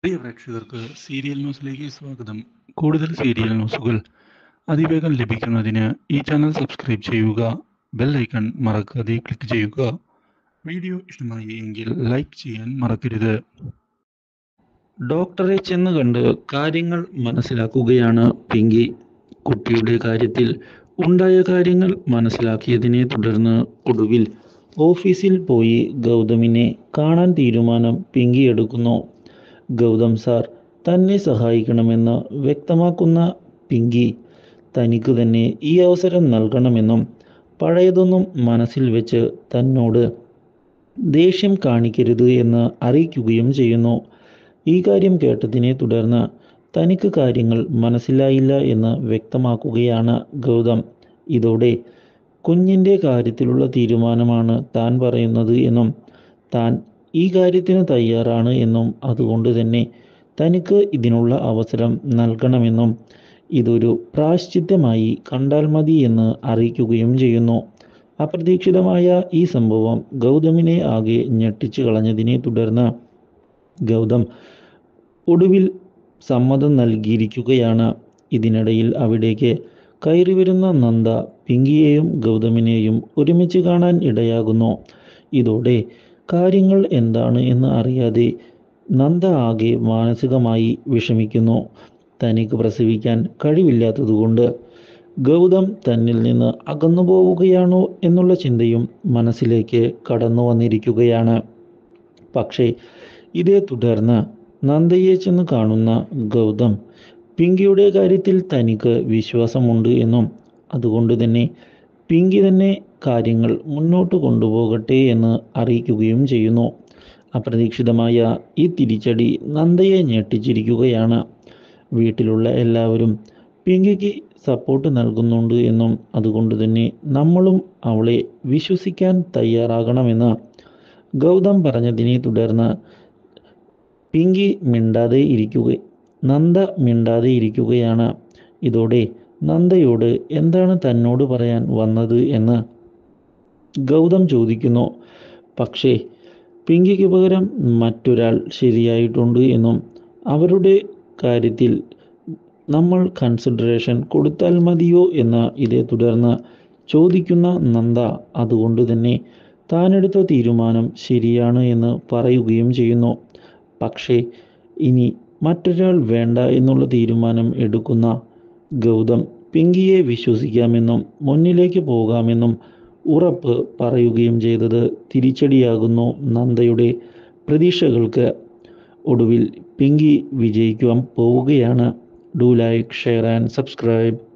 പ്രിയ പ്രേക്ഷകർക്ക് സീരിയൽ ന്യൂസിലേക്ക് സ്വാഗതം കൂടുതൽ സീരിയൽ ന്യൂസുകൾ അതിവേഗം ലഭിക്കുന്നതിന് ഈ ചാനൽ സബ്സ്ക്രൈബ് ചെയ്യുക ബെൽ ഐക്കൺ മറക്കാതെ ക്ലിക്ക് ചെയ്യുക വീഡിയോ ഇഷ്ടമായി എങ്കിൽ ലൈക്ക് ചെയ്യാൻ മറക്കരുത് ഡോക്ടറെ ചെന്ന് കണ്ട് കാര്യങ്ങൾ മനസ്സിലാക്കുകയാണ് പിങ്കി കുട്ടിയുടെ കാര്യത്തിൽ ഉണ്ടായ കാര്യങ്ങൾ മനസ്സിലാക്കിയതിനെ തുടർന്ന് ഒടുവിൽ ഓഫീസിൽ പോയി ഗൗതമിനെ കാണാൻ തീരുമാനം പിങ്കി എടുക്കുന്നു ഗൗതം സാർ തന്നെ സഹായിക്കണമെന്ന് വ്യക്തമാക്കുന്ന പിങ്കി തനിക്ക് തന്നെ ഈ അവസരം നൽകണമെന്നും പഴയതൊന്നും മനസ്സിൽ വെച്ച് തന്നോട് ദേഷ്യം കാണിക്കരുത് എന്ന് അറിയിക്കുകയും ചെയ്യുന്നു ഈ കാര്യം കേട്ടതിനെ തുടർന്ന് തനിക്ക് കാര്യങ്ങൾ മനസ്സിലായില്ല എന്ന് വ്യക്തമാക്കുകയാണ് ഗൗതം ഇതോടെ കുഞ്ഞിൻ്റെ കാര്യത്തിലുള്ള തീരുമാനമാണ് താൻ പറയുന്നത് എന്നും താൻ ഈ കാര്യത്തിന് തയ്യാറാണ് എന്നും അതുകൊണ്ട് തന്നെ തനിക്ക് ഇതിനുള്ള അവസരം നൽകണമെന്നും ഇതൊരു പ്രാശ്ചിത്യമായി കണ്ടാൽ മതി എന്ന് അറിയിക്കുകയും ചെയ്യുന്നു അപ്രതീക്ഷിതമായ ഈ സംഭവം ഗൗതമിനെ ആകെ ഞെട്ടിച്ചു കളഞ്ഞതിനെ തുടർന്ന് ഗൗതം ഒടുവിൽ സമ്മതം നൽകിയിരിക്കുകയാണ് ഇതിനിടയിൽ അവിടേക്ക് കയറി വരുന്ന നന്ദ പിങ്കിയെയും ഗൗതമിനെയും ഒരുമിച്ച് കാണാൻ ഇടയാകുന്നു ഇതോടെ കാര്യങ്ങൾ എന്താണ് എന്ന് അറിയാതെ നന്ദ ആകെ മാനസികമായി വിഷമിക്കുന്നു തനിക്ക് പ്രസവിക്കാൻ കഴിവില്ലാത്തതുകൊണ്ട് ഗൗതം തന്നിൽ നിന്ന് അകന്നു പോവുകയാണോ എന്നുള്ള ചിന്തയും മനസ്സിലേക്ക് കടന്നു വന്നിരിക്കുകയാണ് പക്ഷേ ഇതേ തുടർന്ന് നന്ദയെ ചെന്ന് കാണുന്ന ഗൗതം പിങ്കിയുടെ കാര്യത്തിൽ തനിക്ക് വിശ്വാസമുണ്ട് എന്നും അതുകൊണ്ട് തന്നെ പിങ്കി തന്നെ കാര്യങ്ങൾ മുന്നോട്ട് കൊണ്ടുപോകട്ടെ എന്ന് അറിയിക്കുകയും ചെയ്യുന്നു അപ്രതീക്ഷിതമായ ഈ തിരിച്ചടി നന്ദയെ ഞെട്ടിച്ചിരിക്കുകയാണ് വീട്ടിലുള്ള എല്ലാവരും പിങ്കിക്ക് സപ്പോർട്ട് നൽകുന്നുണ്ട് എന്നും അതുകൊണ്ട് തന്നെ നമ്മളും അവളെ വിശ്വസിക്കാൻ തയ്യാറാകണമെന്ന് ഗൗതം പറഞ്ഞതിനെ തുടർന്ന് പിങ്കി മിണ്ടാതെ ഇരിക്കുക നന്ദ മിണ്ടാതെ ഇരിക്കുകയാണ് ഇതോടെ നന്ദയോട് എന്താണ് തന്നോട് പറയാൻ വന്നത് എന്ന് ഗൗതം ചോദിക്കുന്നു പക്ഷേ പിങ്കിക്ക് പകരം മറ്റൊരാൾ ശരിയായിട്ടുണ്ട് എന്നും അവരുടെ കാര്യത്തിൽ നമ്മൾ കൺസിഡറേഷൻ കൊടുത്താൽ മതിയോ എന്ന് ഇതേ തുടർന്ന് ചോദിക്കുന്ന നന്ദ അതുകൊണ്ട് തന്നെ താനെടുത്ത തീരുമാനം ശരിയാണ് എന്ന് പറയുകയും ചെയ്യുന്നു പക്ഷേ ഇനി മറ്റൊരാൾ വേണ്ട എന്നുള്ള തീരുമാനം എടുക്കുന്ന ഗൗതം പിങ്കിയെ വിശ്വസിക്കാമെന്നും മുന്നിലേക്ക് പോകാമെന്നും ഉറപ്പ് പറയുകയും ചെയ്തത് തിരിച്ചടിയാകുന്നു നന്ദയുടെ പ്രതീക്ഷകൾക്ക് ഒടുവിൽ പിങ്കി വിജയിക്കുവാൻ പോവുകയാണ് do like share and subscribe